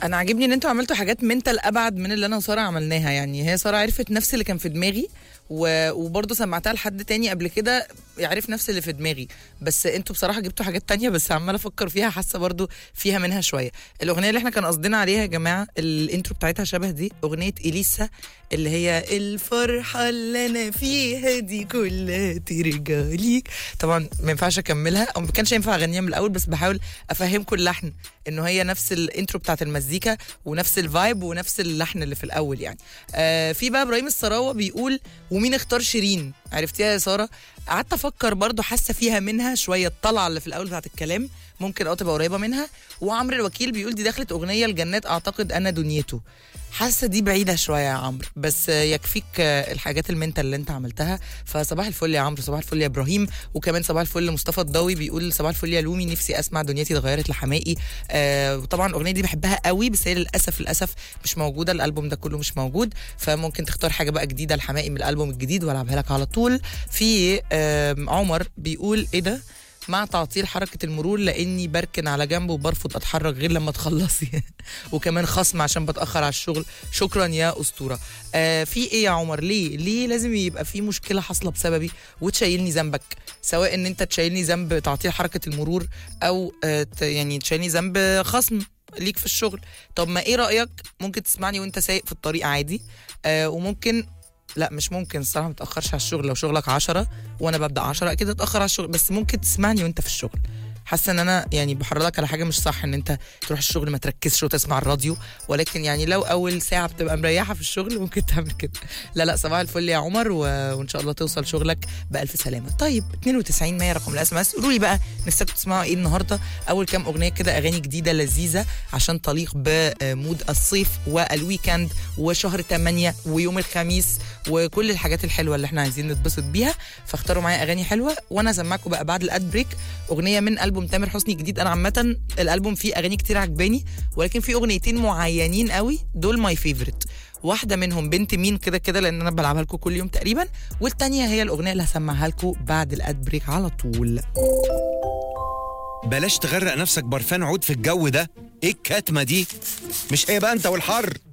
انا عاجبني ان انتوا عملتوا حاجات منتال ابعد من اللي انا وساره عملناها يعني هي ساره عرفت نفس اللي كان في دماغي و... وبرضه سمعتها لحد تاني قبل كده يعرف نفس اللي في دماغي بس انتوا بصراحه جبتوا حاجات تانية بس عماله افكر فيها حاسه برضه فيها منها شويه الاغنيه اللي احنا كان قصدنا عليها يا جماعه الانترو بتاعتها شبه دي اغنيه اليسا اللي هي الفرحه اللي انا فيها دي كلها ترجع ليك طبعا ما ينفعش اكملها او ما كانش ينفع اغنيها من الاول بس بحاول افهمكم اللحن انه هي نفس الانترو بتاعت المزيكا ونفس الفايب ونفس اللحن اللي في الاول يعني آه في بقى ابراهيم السراوه بيقول ومين اختار شيرين عرفتيها يا ساره قعدت افكر برضو حاسه فيها منها شويه الطلعه اللي في الاول بتاعت الكلام ممكن اه تبقى قريبه منها وعمرو الوكيل بيقول دي دخلت اغنيه الجنات اعتقد انا دنيته حاسه دي بعيده شويه يا عمرو بس يكفيك الحاجات المنتال اللي انت عملتها فصباح الفل يا عمرو صباح الفل يا ابراهيم وكمان صباح الفل لمصطفى الضوي بيقول صباح الفل يا لومي نفسي اسمع دنيتي اتغيرت لحمائي آه وطبعا الاغنيه دي بحبها قوي بس هي للاسف للاسف مش موجوده الالبوم ده كله مش موجود فممكن تختار حاجه بقى جديده لحمائي من الالبوم الجديد والعبها لك على طول في آه عمر بيقول ايه ده مع تعطيل حركة المرور لأني بركن على جنب وبرفض أتحرك غير لما تخلصي وكمان خصم عشان بتأخر على الشغل شكرا يا أسطورة آه في إيه يا عمر ليه ليه لازم يبقى في مشكلة حاصلة بسببي وتشيلني ذنبك سواء إن أنت تشيلني ذنب تعطيل حركة المرور أو آه يعني تشيلني ذنب خصم ليك في الشغل طب ما ايه رأيك ممكن تسمعني وانت سايق في الطريق عادي آه وممكن لا مش ممكن الصراحه ما تاخرش على الشغل لو شغلك 10 وانا ببدا 10 اكيد اتاخر على الشغل بس ممكن تسمعني وانت في الشغل حاسه ان انا يعني بحرضك على حاجه مش صح ان انت تروح الشغل ما تركزش وتسمع الراديو ولكن يعني لو اول ساعه بتبقى مريحه في الشغل ممكن تعمل كده لا لا صباح الفل يا عمر و... وان شاء الله توصل شغلك بالف سلامه طيب 92 100 رقم الاس ام اس قولوا لي بقى نفسكم تسمعوا ايه النهارده اول كام اغنيه كده اغاني جديده لذيذه عشان تليق بمود الصيف والويكند وشهر 8 ويوم الخميس وكل الحاجات الحلوه اللي احنا عايزين نتبسط بيها فاختاروا معايا اغاني حلوه وانا اسمعكم بقى بعد الاد بريك اغنيه من البوم تامر حسني جديد انا عامه الالبوم فيه اغاني كتير عجباني ولكن في اغنيتين معينين قوي دول ماي فيفورت واحده منهم بنت مين كده كده لان انا بلعبها لكم كل يوم تقريبا والتانيه هي الاغنيه اللي هسمعها لكم بعد الاد بريك على طول بلاش تغرق نفسك برفان عود في الجو ده ايه الكتمه دي مش ايه بقى انت والحر